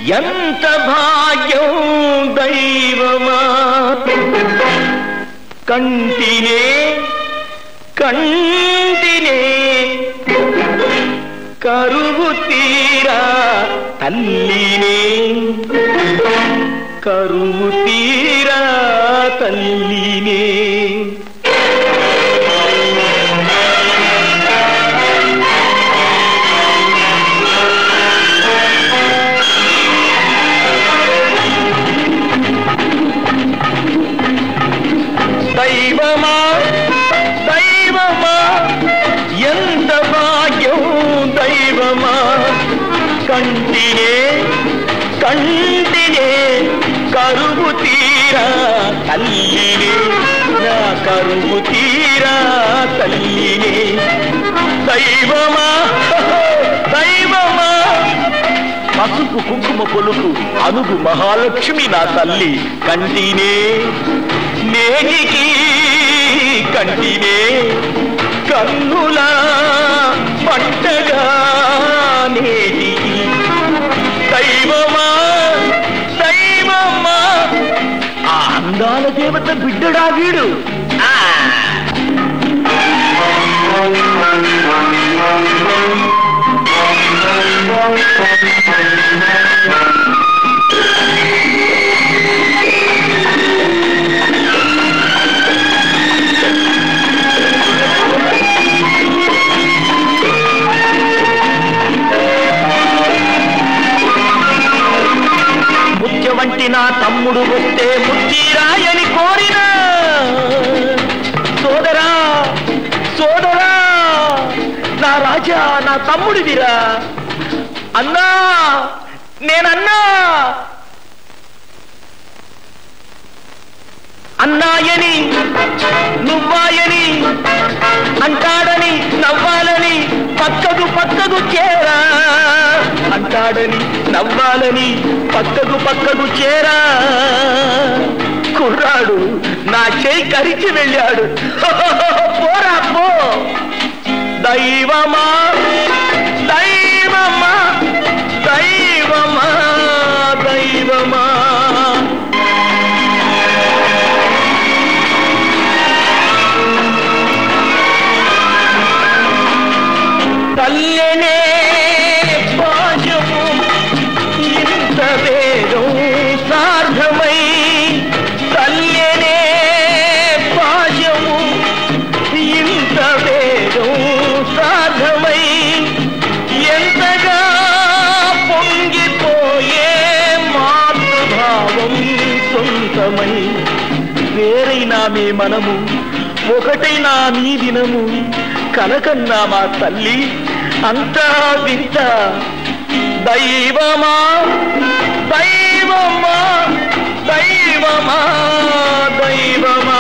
ఎంత భాగ్యం దైవమా కంటినే కంటినే కరువు తీరా తల్లినే కరువు తీరా తల్లినే దైవమా దైవమా ఎంత భాగ్యం దైవమా కంటినే కంటినే కరువు తీరా తల్లినే నా కరువు తీరా తల్లినే దైవమా దైవమా పసుపు కుంకుమ పొలుకు అనుగు మహాలక్ష్మి నా తల్లి కంటినే నేటికి కంటినే కన్నుల పంటగా నేటికి దైవమా దైవమా ఆ అందాల దేవత బిడ్డడా వీడు ఆ ముత్య వంటి నా తమ్ముడు వస్తే ముచ్చిరాయని కోరినా సోదరా సోదరా నా రాజా నా తమ్ముడిదిరా అన్నా నేనన్నా అన్నాయని నువ్వాయని అంటాడని నవ్వాలని పక్కకు పక్కకు చేరా అంటాడని నవ్వాలని పక్కకు పక్కకు చేరా కుర్రాడు నా చేయి కరిచి వెళ్ళాడు పోరా పో దైవమా దైవమా దైవమా దైవమా తల్లనే పాశము ఇంత వేగం సార్థమై తల్లనే పాశము ఇంత వేగం సాధమై ఎంతగా పొంగిపోయే మాతృభావం సొంతమై వేరైనా మీ మనము ఒకటైనా మీ దినము కనకన్నా మా తల్లి అంతా వింత దైవమా దైవమా దైవమా దైవమా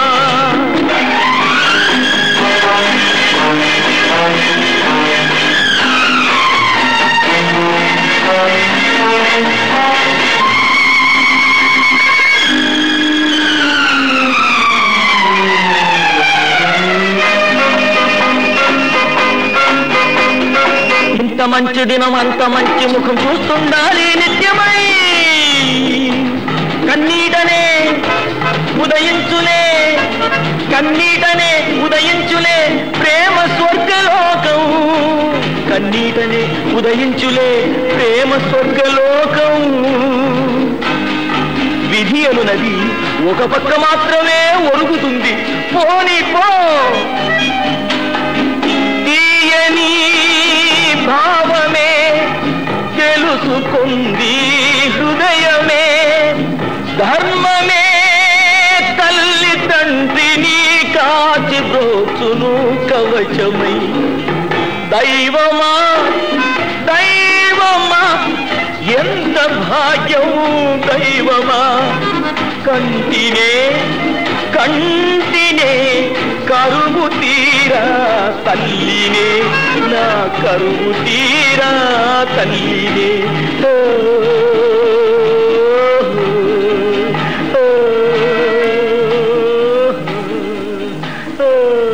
ఇంత మంచి దినం అంత మంచి ముఖం చూస్తుండాలి నిత్యమై కన్నీటనే ఉదయించులే కన్నీటనే ఉదయించులే ప్రేమ స్వర్గలోకం కన్నీటనే ఉదయించులే ప్రేమ స్వర్గలోకం విధి అనునది ఒక పక్క మాత్రమే ఒరుగుతుంది పోనీ పో తీయని భావమే తెలుసుకుంది హృదయమే ధర్మమే తల్లి తండ్రిని కాచి బ్రోచును కవచమై దైవమా దైవమా ఎంత భాగ్యం దైవమా కంటినే కంటినే కరువు తీరా తల్లినే నా కరువు తీరా తల్లినే ఓ, ఓ, ఓ, ఓ.